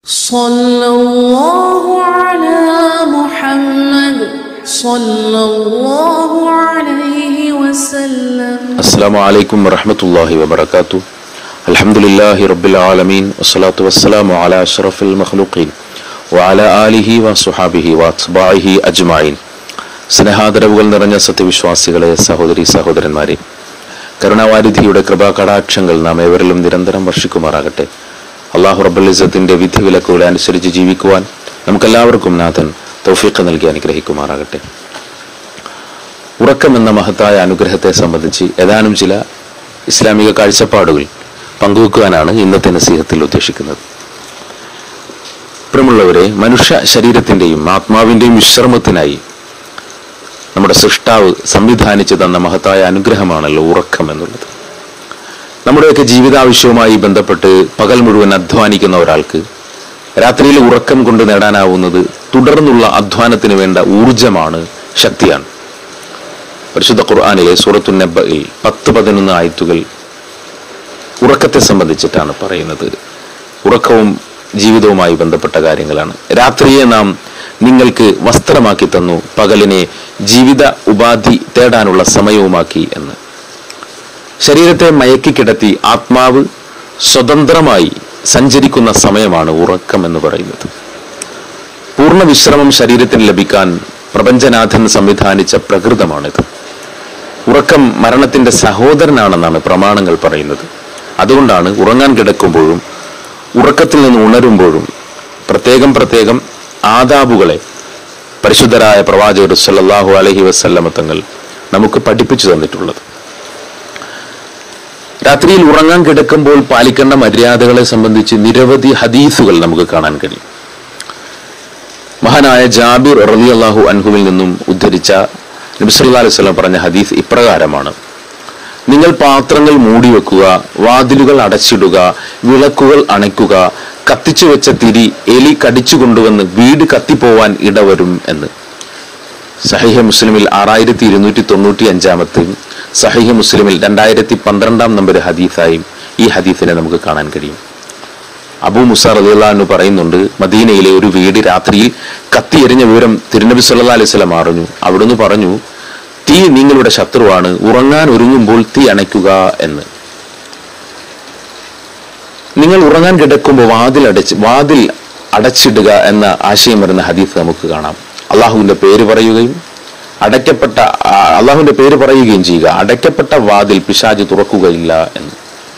صلى الله على محمد صلى الله عليه وسلم السلام عليكم ورحمة الله وبركاته الحمد لله رب العالمين والصلاة والسلام على أشرف المخلوقين وعلى آله وصحابه وأتباعه أجمعين സ്നേഹാദരവുകൾ നിറഞ്ഞ സത്യവിശ്വാസികളെ സഹോദരി സഹോദരന്മാരെ കരുണാവാരിധിയുടെ കൃപാകടാക്ഷങ്ങൾ നാം ഏവരിലും നിരന്തരം വർഷിക്കുമാറാകട്ടെ അള്ളാഹു റബ്ബുലിസത്തിന്റെ വിധിവിലക്കുകളെ അനുസരിച്ച് ജീവിക്കുവാൻ നമുക്കെല്ലാവർക്കും നാഥൻ തൗഫീഖ് നൽകി അനുഗ്രഹിക്കുമാറാകട്ടെ ഉറക്കം എന്ന മഹത്തായ അനുഗ്രഹത്തെ സംബന്ധിച്ച് ഏതാനും ചില ഇസ്ലാമിക കാഴ്ചപ്പാടുകൾ പങ്കുവെക്കുവാനാണ് ഇന്നത്തെ നസീഹത്തിൽ ഉദ്ദേശിക്കുന്നത് പ്രിയമുള്ളവരെ മനുഷ്യ ശരീരത്തിന്റെയും ആത്മാവിന്റെയും വിശ്രമത്തിനായി നമ്മുടെ സൃഷ്ടാവ് സംവിധാനിച്ചു തന്ന മഹത്തായ അനുഗ്രഹമാണല്ലോ ഉറക്കം എന്നുള്ളത് നമ്മുടെയൊക്കെ ജീവിതാവശ്യവുമായി ബന്ധപ്പെട്ട് പകൽ മുഴുവൻ അധ്വാനിക്കുന്ന ഒരാൾക്ക് രാത്രിയിൽ ഉറക്കം കൊണ്ട് നേടാനാവുന്നത് തുടർന്നുള്ള അധ്വാനത്തിന് വേണ്ട ഊർജമാണ് ശക്തിയാണ് പരിശുദ്ധ ഖുർആാനിലെ സൂറത്തു നബ്ബയിൽ പത്ത് പതിനൊന്ന് ആയത്തുകൾ ഉറക്കത്തെ സംബന്ധിച്ചിട്ടാണ് പറയുന്നത് ഉറക്കവും ജീവിതവുമായി ബന്ധപ്പെട്ട കാര്യങ്ങളാണ് രാത്രിയെ നാം നിങ്ങൾക്ക് വസ്ത്രമാക്കി തന്നു പകലിനെ ജീവിത ഉപാധി തേടാനുള്ള സമയവുമാക്കി എന്ന് ശരീരത്തെ മയക്കി കിടത്തി ആത്മാവ് സ്വതന്ത്രമായി സഞ്ചരിക്കുന്ന സമയമാണ് ഉറക്കം എന്ന് പറയുന്നത് പൂർണ്ണ വിശ്രമം ശരീരത്തിന് ലഭിക്കാൻ പ്രപഞ്ചനാഥൻ സംവിധാനിച്ച പ്രകൃതമാണിത് ഉറക്കം മരണത്തിന്റെ സഹോദരനാണെന്നാണ് പ്രമാണങ്ങൾ പറയുന്നത് അതുകൊണ്ടാണ് ഉറങ്ങാൻ കിടക്കുമ്പോഴും ഉറക്കത്തിൽ നിന്ന് ഉണരുമ്പോഴും പ്രത്യേകം പ്രത്യേകം ആദാബുകളെ പരിശുദ്ധരായ പ്രവാചകർ സല്ലല്ലാഹു അലൈഹി വസല്ലമ തങ്ങൾ നമുക്ക് പഠിപ്പിച്ചു തന്നിട്ടുള്ളത് രാത്രിയിൽ ഉറങ്ങാൻ കിടക്കുമ്പോൾ പാലിക്കേണ്ട മര്യാദകളെ സംബന്ധിച്ച് നിരവധി ഹദീസുകൾ നമുക്ക് കാണാൻ കഴിയും മഹാനായ ജാബിർ റളിയല്ലാഹു അൻഹുവിൽ നിന്നും ഉദ്ധരിച്ച നബി സല്ലല്ലാഹു അലൈഹി വസല്ലം പറഞ്ഞ ഹദീസ് ഇപ്രകാരമാണ് നിങ്ങൾ പാത്രങ്ങൾ മൂടി വെക്കുക വാതിലുകൾ അടച്ചിടുക വിളക്കുകൾ അണയ്ക്കുക കത്തിച്ചു വെച്ച തിരി എലി കടിച്ചു കൊണ്ടുവന്ന് വീട് കത്തിപ്പോവാൻ ഇടവരും എന്ന് സഹിഹ മുസ്ലിമിൽ ആറായിരത്തി ഇരുന്നൂറ്റി തൊണ്ണൂറ്റി അഞ്ചാമത്തെയും സഹിഹ മുസ്ലിമിൽ രണ്ടായിരത്തി പന്ത്രണ്ടാം നമ്പർ ഹദീസായും ഈ ഹദീസിനെ നമുക്ക് കാണാൻ കഴിയും അബൂ മുസ റളിയല്ലാഹു പറയുന്നുണ്ട് മദീനയിലെ ഒരു വീട് രാത്രിയിൽ കത്തിയെരിഞ്ഞ വിവരം തിരുനബി സല്ലല്ലാഹു അലൈഹി വസല്ലം അറിഞ്ഞു അവിടുന്ന് പറഞ്ഞു തീ നിങ്ങളുടെ ശത്രുവാണ് ഉറങ്ങാൻ ഒരുങ്ങുമ്പോൾ തീ അണയ്ക്കുക എന്ന് നിങ്ങൾ ഉറങ്ങാൻ കിടക്കുമ്പോൾ വാതിൽ അടച്ച് വാതിൽ അടച്ചിടുക എന്ന ആശയം വരുന്ന ഹദീസ് നമുക്ക് കാണാം അള്ളാഹുവിന്റെ പേര് പറയുകയും അടയ്ക്കപ്പെട്ട ആ, അള്ളാഹുവിന്റെ പേര് പറയുകയും ചെയ്യുക അടയ്ക്കപ്പെട്ട വാതിൽ പിശാജ് തുറക്കുകയില്ല എന്ന്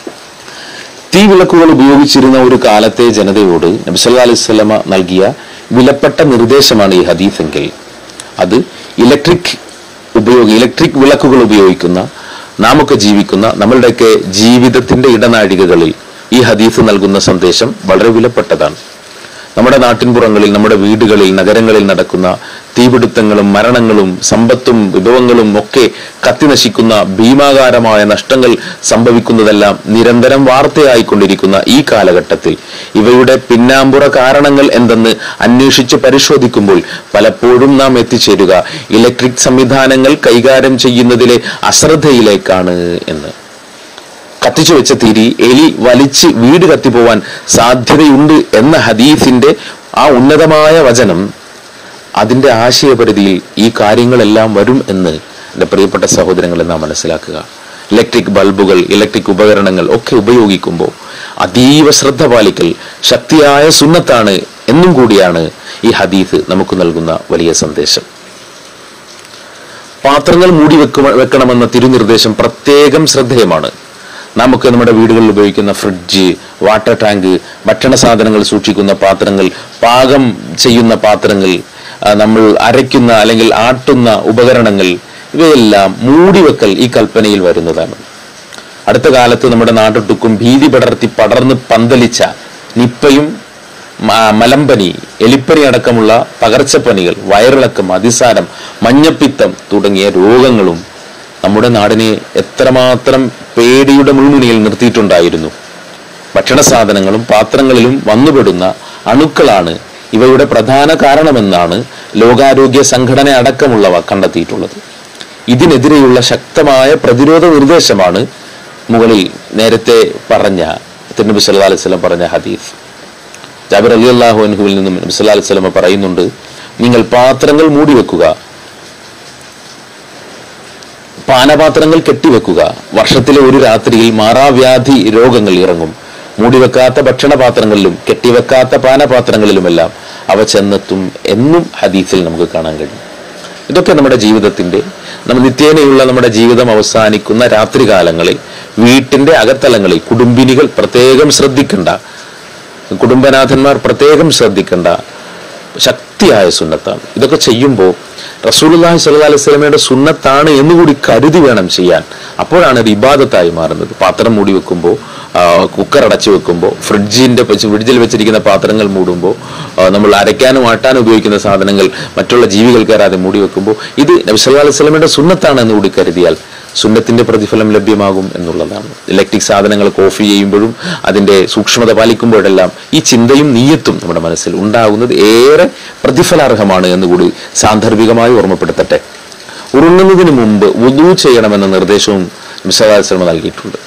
തീ വിളക്കുകൾ ഉപയോഗിച്ചിരുന്ന ഒരു കാലത്തെ ജനതയോട് നബി സല്ലല്ലാഹു അലൈഹി വസല്ലമ നൽകിയ വിലപ്പെട്ട നിർദ്ദേശമാണ് ഈ ഹദീസ് എങ്കിൽ അത് ഇലക്ട്രിക് ഉപയോഗി ഇലക്ട്രിക് വിളക്കുകൾ ഉപയോഗിക്കുന്ന നാമൊക്കെ ജീവിക്കുന്ന നമ്മളുടെയൊക്കെ ജീവിതത്തിന്റെ ഇടനാഴികകളിൽ ഈ ഹദീസ് നൽകുന്ന സന്ദേശം വളരെ വിലപ്പെട്ടതാണ് നമ്മുടെ നാട്ടിൻപുറങ്ങളിൽ നമ്മുടെ വീടുകളിൽ നഗരങ്ങളിൽ നടക്കുന്ന തീപിടുത്തങ്ങളും മരണങ്ങളും സമ്പത്തും വിഭവങ്ങളും ഒക്കെ കത്തിനശിക്കുന്ന ഭീമാകാരമായ നഷ്ടങ്ങൾ സംഭവിക്കുന്നതെല്ലാം നിരന്തരം വാർത്തയായിക്കൊണ്ടിരിക്കുന്ന ഈ കാലഘട്ടത്തിൽ ഇവയുടെ പിന്നാമ്പുറ കാരണങ്ങൾ എന്തെന്ന് അന്വേഷിച്ച് പരിശോധിക്കുമ്പോൾ പലപ്പോഴും നാം എത്തിച്ചേരുക ഇലക്ട്രിക് സംവിധാനങ്ങൾ കൈകാര്യം ചെയ്യുന്നതിലെ അശ്രദ്ധയിലേക്കാണ് എന്ന് കത്തിച്ചു വെച്ച തിരി എലി വലിച്ച് വീട് കത്തിപ്പോവാൻ സാധ്യതയുണ്ട് എന്ന ഹദീസിന്റെ ആ ഉന്നതമായ വചനം അതിന്റെ ആശയപരിധിയിൽ ഈ കാര്യങ്ങളെല്ലാം വരും എന്ന് എൻ്റെ പ്രിയപ്പെട്ട സഹോദരങ്ങളെ നാം മനസ്സിലാക്കുക ഇലക്ട്രിക് ബൾബുകൾ ഇലക്ട്രിക് ഉപകരണങ്ങൾ ഒക്കെ ഉപയോഗിക്കുമ്പോൾ അതീവ ശ്രദ്ധ പാലിക്കൽ ശക്തിയായ സുന്നത്താണ് എന്നും കൂടിയാണ് ഈ ഹദീസ് നമുക്ക് നൽകുന്ന വലിയ സന്ദേശം പാത്രങ്ങൾ മൂടി വെക്കുക വെക്കണമെന്ന തിരുനിർദ്ദേശം പ്രത്യേകം ശ്രദ്ധേയമാണ് നമുക്ക് നമ്മുടെ വീടുകളിൽ ഉപയോഗിക്കുന്ന ഫ്രിഡ്ജ് വാട്ടർ ടാങ്ക് ഭക്ഷണ സാധനങ്ങൾ സൂക്ഷിക്കുന്ന പാത്രങ്ങൾ പാകം ചെയ്യുന്ന പാത്രങ്ങൾ ആ, നമ്മൾ അരയ്ക്കുന്ന അല്ലെങ്കിൽ ആട്ടുന്ന ഉപകരണങ്ങൾ ഇവയെല്ലാം മൂടിവെക്കൽ ഈ കൽപ്പനയിൽ വരുന്നതാണ് അടുത്ത കാലത്ത് നമ്മുടെ നാട്ടൊട്ടുക്കും ഭീതി പടർത്തി പടർന്ന് പന്തലിച്ച നിപ്പയും മ- മലമ്പനി എലിപ്പനി അടക്കമുള്ള പകർച്ചപ്പനികൾ വയറിളക്കം അതിസാരം മഞ്ഞപ്പിത്തം തുടങ്ങിയ രോഗങ്ങളും നമ്മുടെ നാടിനെ എത്രമാത്രം പേടിയുടെ മുൾമുനയിൽ നിർത്തിയിട്ടുണ്ടായിരുന്നു ഭക്ഷണ സാധനങ്ങളും പാത്രങ്ങളിലും വന്നുപെടുന്ന അണുക്കളാണ് ഇവയുടെ പ്രധാന കാരണമെന്നാണ് ലോകാരോഗ്യ സംഘടന അടക്കമുള്ളവ കണ്ടെത്തിയിട്ടുള്ളത് ഇതിനെതിരെയുള്ള ശക്തമായ പ്രതിരോധ നിർദ്ദേശമാണ് മുകളിൽ നേരത്തെ പറഞ്ഞ തിരുനബി സല്ലല്ലാഹു അലൈഹി വസല്ലം പറഞ്ഞ ഹദീസ് ജാബിർ അലി അള്ളാഹു അൻഹുവിൽ നിന്നും നബി സല്ലല്ലാഹു അലൈഹി വസല്ലമ പറയുന്നുണ്ട് നിങ്ങൾ പാത്രങ്ങൾ മൂടി വെക്കുക പാനപാത്രങ്ങൾ കെട്ടിവെക്കുക വർഷത്തിലെ ഒരു രാത്രിയിൽ മാറാവ്യാധി രോഗങ്ങൾ ഇറങ്ങും മൂടിവെക്കാത്ത ഭക്ഷണപാത്രങ്ങളിലും കെട്ടിവെക്കാത്ത പാനപാത്രങ്ങളിലുമെല്ലാം അവ ചെന്നെത്തും എന്നും ഹദീസിൽ നമുക്ക് കാണാൻ കഴിയും ഇതൊക്കെ നമ്മുടെ ജീവിതത്തിന്റെ നമ്മൾ നിത്യേനയുള്ള നമ്മുടെ ജീവിതം അവസാനിക്കുന്ന രാത്രികാലങ്ങളിൽ വീട്ടിന്റെ അകത്തലങ്ങളിൽ കുടുംബിനികൾ പ്രത്യേകം ശ്രദ്ധിക്കേണ്ട കുടുംബനാഥന്മാർ പ്രത്യേകം ശ്രദ്ധിക്കേണ്ട ശക്തിയായ സുന്നത്താണ് ഇതൊക്കെ ചെയ്യുമ്പോൾ റസൂലുള്ളാഹി സ്വല്ലല്ലാഹി അലൈഹി വസല്ലമയുടെ സുന്നത്താണ് എന്നുകൂടി കരുതി വേണം ചെയ്യാൻ അപ്പോഴാണ് ഇത് ഇബാദത്തായി മാറുന്നത് പാത്രം മൂടി വെക്കുമ്പോൾ കുക്കർ അടച്ചു വെക്കുമ്പോൾ ഫ്രിഡ്ജിന്റെ വെച്ച് ഫ്രിഡ്ജിൽ വെച്ചിരിക്കുന്ന പാത്രങ്ങൾ മൂടുമ്പോൾ ആ, നമ്മൾ അരയ്ക്കാനും ആട്ടാനും ഉപയോഗിക്കുന്ന സാധനങ്ങൾ മറ്റുള്ള ജീവികൾ കയറാതെ മൂടി വെക്കുമ്പോൾ ഇത് നബി സല്ലല്ലാഹു അലൈഹി വസല്ലമയുടെ സുന്നത്താണ് എന്നുകൂടി കരുതിയാൽ സുന്നത്തിന്റെ പ്രതിഫലം ലഭ്യമാകും എന്നുള്ളതാണ് ഇലക്ട്രിക് സാധനങ്ങൾ ഓഫ് ചെയ്യുമ്പോഴും അതിന്റെ സൂക്ഷ്മത പാലിക്കുമ്പോഴെല്ലാം ഈ ചിന്തയും നീയത്തും നമ്മുടെ മനസ്സിൽ ഉണ്ടാകുന്നത് ഏറെ പ്രതിഫലാർഹമാണ് എന്നുകൂടി സാന്ദർഭികമായി ഓർമ്മപ്പെടുത്തട്ടെ ഉറങ്ങുന്നതിന് മുമ്പ് വുദൂ ചെയ്യണമെന്ന നിർദ്ദേശവും മിസലാസ്ലമ നൽകിയിട്ടുണ്ട്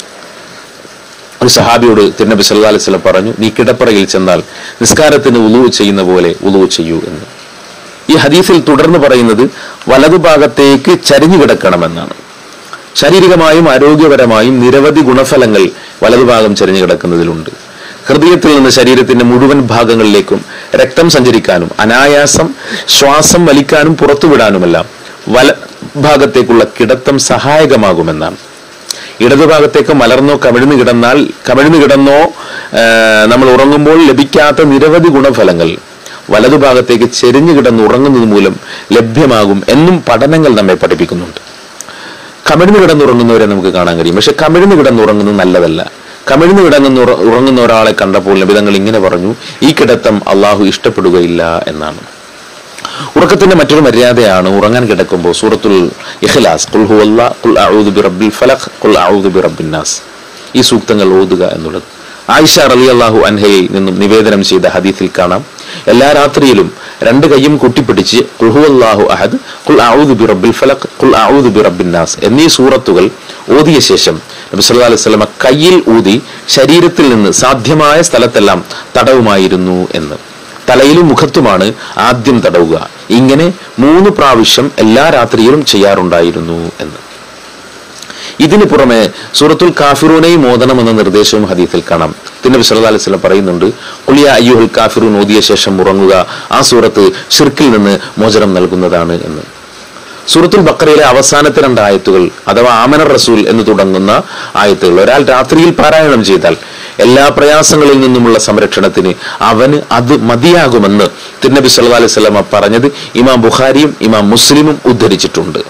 ഒരു സഹാബിയോട് തിരുനബി സല്ലല്ലാഹു അലൈഹി വസല്ലം പറഞ്ഞു നീ കിടപ്പറയിൽ ചെന്നാൽ നിസ്കാരത്തിന് ഉളുവ് ചെയ്യുന്ന പോലെ ഉളുവ് ചെയ്യൂ എന്ന് ഈ ഹദീസിൽ തുടർന്ന് പറയുന്നത് വലതുഭാഗത്തേക്ക് ചരിഞ്ഞു കിടക്കണമെന്നാണ് ശാരീരികമായും ആരോഗ്യപരമായും നിരവധി ഗുണഫലങ്ങൾ വലതുഭാഗം ചരിഞ്ഞു കിടക്കുന്നതിലുണ്ട് ഹൃദയത്തിൽ നിന്ന് ശരീരത്തിന്റെ മുഴുവൻ ഭാഗങ്ങളിലേക്കും രക്തം സഞ്ചരിക്കാനും അനായാസം ശ്വാസം വലിക്കാനും പുറത്തുവിടാനുമെല്ലാം വല ഭാഗത്തേക്കുള്ള കിടത്തം സഹായകമാകുമെന്നാണ് ഇടതുഭാഗത്തേക്ക് മലർന്നോ കവിഴ്ന്നു കിടന്നാൽ കവിഴ്ന്നു കിടന്നോ ആ, നമ്മൾ ഉറങ്ങുമ്പോൾ ലഭിക്കാത്ത നിരവധി ഗുണഫലങ്ങൾ വലതുഭാഗത്തേക്ക് ചെരിഞ്ഞു കിടന്ന് ഉറങ്ങുന്നത് മൂലം ലഭ്യമാകും എന്നും പഠനങ്ങൾ നമ്മെ പഠിപ്പിക്കുന്നുണ്ട് കമിഴ്ന്നു കിടന്നുറങ്ങുന്നവരെ നമുക്ക് കാണാൻ കഴിയും പക്ഷെ കമിഴ്ന്നു കിടന്നുറങ്ങുന്നത് നല്ലതല്ല കമിഴ്ന്നു കിടന്ന് ഉറ- ഉറങ്ങുന്ന ഒരാളെ കണ്ടപ്പോൾ നബിതങ്ങൾ ഇങ്ങനെ പറഞ്ഞു ഈ കിടത്തം അള്ളാഹു ഇഷ്ടപ്പെടുകയില്ല എന്നാണ് ഉറക്കത്തിന്റെ മറ്റൊരു മര്യാദയാണ് ഉറങ്ങാൻ കിടക്കുമ്പോൾ സൂറത്തുൽ ഇഖ്ലാസ് ഖുൽ ഹുവല്ലാ ഖുൽ അഊദു ബിറബ്ബിൽ ഫലഖ് ഖുൽ അഊദു ബിറബ്ബിൻ നാസ് ഈ സൂക്തങ്ങൾ ഓതുക എന്നുള്ളത് ആയിഷ റളിയല്ലാഹു അൻഹയിൽ നിന്നും നിവേദനം ചെയ്ത ഹദീസിൽ കാണാം എല്ലാ രാത്രിയിലും രണ്ട് കൈയും കൂട്ടിപ്പിടിച്ച് ഖുൽ ഹുവല്ലാഹു അഹദ് ഖുൽ അഊദു ബിറബ്ബിൽ ഫലഖ് ഖുൽ അഊദു ബിറബ്ബിൻ നാസ് എന്നീ സൂറത്തുകൾ ഓതിയ ശേഷം നബി സല്ലല്ലാഹു അലൈഹി വസല്ലമ കയ്യിൽ ഊതി ശരീരത്തിൽ നിന്ന് സാധ്യമായ സ്ഥലത്തെല്ലാം തടവുമായിരുന്നു എന്ന് തലയിലും മുഖത്തുമാണ് ആദ്യം തടവുക ഇങ്ങനെ മൂന്ന് പ്രാവശ്യം എല്ലാ രാത്രിയിലും ചെയ്യാറുണ്ടായിരുന്നു എന്ന് ഇതിന് പുറമെ സൂറത്തുൽ കാഫിറൂനെയും ഓതണം എന്ന നിർദ്ദേശവും ഹദീസിൽ കാണാം തിന്നബി സല്ലല്ലാഹു അലൈഹി വസല്ലം പറയുന്നുണ്ട് കുളിയ അയ്യുഹുൽ കാഫിറൂൻ ഓതിയ ശേഷം ഉറങ്ങുക ആ സൂറത്ത് ഷിർക്കിൽ നിന്ന് മോചനം നൽകുന്നതാണ് എന്ന് സൂറത്തുൽ ബക്കറയിലെ അവസാനത്തെ രണ്ട് ആയത്തുകൾ അഥവാ ആമനർ റസൂൽ എന്ന് തുടങ്ങുന്ന ആയത്തുകൾ ഒരാൾ രാത്രിയിൽ പാരായണം ചെയ്താൽ എല്ലാ പ്രയാസങ്ങളിൽ നിന്നുമുള്ള സംരക്ഷണത്തിന് അവന് അത് മതിയാകുമെന്ന് തിരുനബി സല്ലല്ലാഹു അലൈഹി വസല്ലമ പറഞ്ഞത് ഇമാം ബുഖാരിയും ഇമാം മുസ്ലിമും ഉദ്ധരിച്ചിട്ടുണ്ട്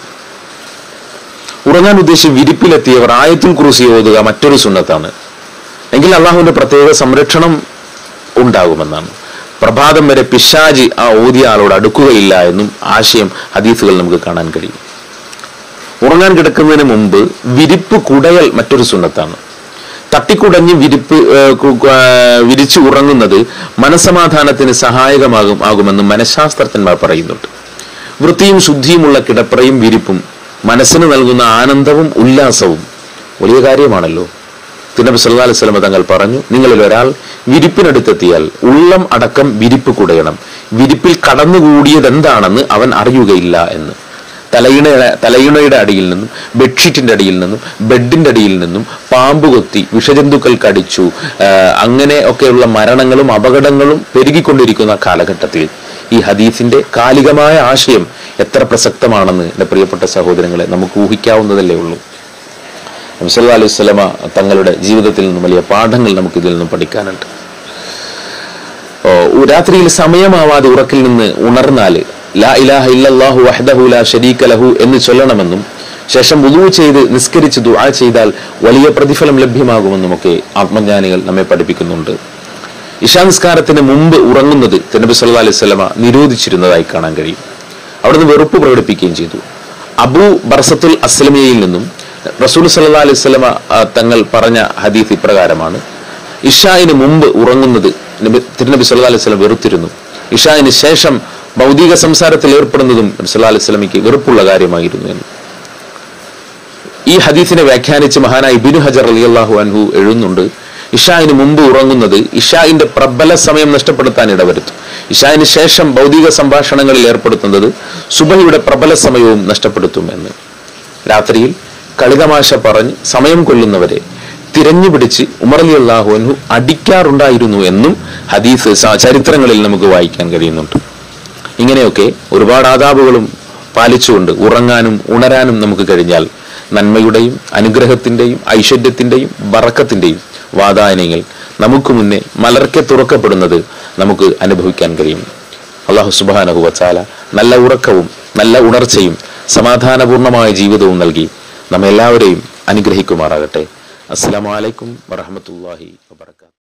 ഉറങ്ങാൻ ഉദ്ദേശിച്ച് വിരിപ്പിലെത്തിയവർ ആയത്തുൽ കുറിസി ഓതുക മറ്റൊരു സുന്നത്താണ് എങ്കിൽ അള്ളാഹുവിന്റെ പ്രത്യേക സംരക്ഷണം ഉണ്ടാകുമെന്നാണ് പ്രഭാതം വരെ പിശാജി ആ ഓതിയ ആളോട് അടുക്കുകയില്ല എന്നും ആശയം ഹദീസുകൾ നമുക്ക് കാണാൻ കഴിയും ഉറങ്ങാൻ കിടക്കുന്നതിന് മുമ്പ് വിരിപ്പ് കുടയൽ മറ്റൊരു സുന്നത്താണ് തട്ടിക്കുടഞ്ഞ് വിരിപ്പ് ഏഹ്, കു- കു- ഏഹ്, വിരിച്ചു ഉറങ്ങുന്നത് മനസമാധാനത്തിന് സഹായകമാകും ആകുമെന്നും മനഃശാസ്ത്രജ്ഞന്മാർ പറയുന്നുണ്ട് വൃത്തിയും ശുദ്ധിയുമുള്ള കിടപ്പറയും വിരിപ്പും മനസ്സിന് നൽകുന്ന ആനന്ദവും ഉല്ലാസവും വലിയ കാര്യമാണല്ലോ തിരുനബി സല്ലല്ലാഹു അലൈഹി വസല്ലം തങ്ങൾ പറഞ്ഞു നിങ്ങളിൽ ഒരാൾ വിരിപ്പിനടുത്തെത്തിയാൽ ഉള്ളം അടക്കം വിരിപ്പ് കുടയണം വിരിപ്പിൽ കടന്നുകൂടിയത് എന്താണെന്ന് അവൻ അറിയുകയില്ല എന്ന് തലയിണ തലയിണയുടെ അടിയിൽ നിന്നും ബെഡ്ഷീറ്റിന്റെ അടിയിൽ നിന്നും ബെഡിന്റെ അടിയിൽ നിന്നും പാമ്പ് കൊത്തി വിഷജന്തുക്കൾ കടിച്ചു ആ, അങ്ങനെ ഒക്കെയുള്ള മരണങ്ങളും അപകടങ്ങളും പെരുകിക്കൊണ്ടിരിക്കുന്ന കാലഘട്ടത്തിൽ ഈ ഹദീസിന്റെ കാലികമായ ആശയം എത്ര പ്രസക്തമാണെന്ന് എൻ്റെ പ്രിയപ്പെട്ട സഹോദരങ്ങളെ നമുക്ക് ഊഹിക്കാവുന്നതല്ലേ ഉള്ളൂ നബിസല്ലാ അലൈഹി സ്വലമ തങ്ങളുടെ ജീവിതത്തിൽ നിന്നും വലിയ പാഠങ്ങൾ നമുക്ക് ഇതിൽ നിന്നും പഠിക്കാനുണ്ട് ഓ, രാത്രിയിൽ സമയമാവാതെ ഉറക്കിൽ നിന്ന് ഉണർന്നാൽ ലാ ഇലാഹ ഇല്ലല്ലാഹു വഹ്ദഹു ലാ ശരീക ലഹു എന്ന് ചൊല്ലണമെന്നും ശേഷം വുളൂ ചെയ്ത് നിസ്കരിച്ച് ദുആ ചെയ്താൽ വലിയ പ്രതിഫലം ലഭ്യമാകുമെന്നുമൊക്കെ ആത്മജ്ഞാനികൾ നമ്മെ പഠിപ്പിക്കുന്നുണ്ട് ഇഷാ നിസ്കാരത്തിന് മുമ്പ് ഉറങ്ങുന്നത് തിരുനബി സല്ലല്ലാഹു അലൈഹി വസല്ലമ നിരോധിച്ചിരുന്നതായി കാണാൻ കഴിയും അവിടുന്ന് വെറുപ്പ് പ്രകടിപ്പിക്കുകയും ചെയ്തു അബു ബർസത്തുൽ അസ്ലമിയയിൽ നിന്നും റസൂൽ സല്ലല്ലാഹു അലൈഹി വസല്ലമ ആ, തങ്ങൾ പറഞ്ഞ ഹദീസ് ഇപ്രകാരമാണ് ഇഷായിന് മുമ്പ് ഉറങ്ങുന്നത് നബി- തിരുനബി സല്ലല്ലാഹു അലൈഹി വസല്ലം വെറുത്തിരുന്നു ഇഷായിന് ശേഷം ഭൗതിക സംസാരത്തിൽ ഏർപ്പെടുന്നതും നബി സല്ലല്ലാഹു അലൈഹി വസല്ലമയ്ക്ക് വെറുപ്പുള്ള കാര്യമായിരുന്നു എന്ന് ഈ ഹദീസിനെ വ്യാഖ്യാനിച്ച് മഹാനായ ഇബിനു ഹജർ അലിയല്ലാഹു അൻഹു എഴുതുന്നുണ്ട് ഇഷായിന് മുമ്പ് ഉറങ്ങുന്നത് ഇഷായിന്റെ പ്രബല സമയം നഷ്ടപ്പെടുത്താൻ ഇടവരുത്തും ഇഷായിന് ശേഷം ഭൗതിക സംഭാഷണങ്ങളിൽ ഏർപ്പെടുത്തുന്നത് സുബഹിയുടെ പ്രബല സമയവും നഷ്ടപ്പെടുത്തും എന്ന് രാത്രിയിൽ കളിതമാശ പറഞ്ഞ് സമയം കൊല്ലുന്നവരെ തിരഞ്ഞു പിടിച്ച് ഉമർലി അള്ളാഹുനു അടിക്കാറുണ്ടായിരുന്നു എന്നും ഹദീസ് സ- ചരിത്രങ്ങളിൽ നമുക്ക് വായിക്കാൻ കഴിയുന്നുണ്ട് ഇങ്ങനെയൊക്കെ ഒരുപാട് ആദാബുകളും പാലിച്ചുകൊണ്ട് ഉറങ്ങാനും ഉണരാനും നമുക്ക് കഴിഞ്ഞാൽ നന്മയുടെയും അനുഗ്രഹത്തിന്റെയും ഐശ്വര്യത്തിന്റെയും ബറക്കത്തിന്റെയും വാതായനങ്ങൾ നമുക്ക് മുന്നേ മലർക്കെ തുറക്കപ്പെടുന്നത് നമുക്ക് അനുഭവിക്കാൻ കഴിയും അള്ളാഹു സുബാനഹു വച്ചാല നല്ല ഉറക്കവും നല്ല ഉണർച്ചയും സമാധാനപൂർണമായ ജീവിതവും നൽകി നമ്മെല്ലാവരെയും അനുഗ്രഹിക്കുമാറാകട്ടെ അസ്സലാമലൈക്കും വറഹമത്തല്ലാഹി വബർക്കാത്തു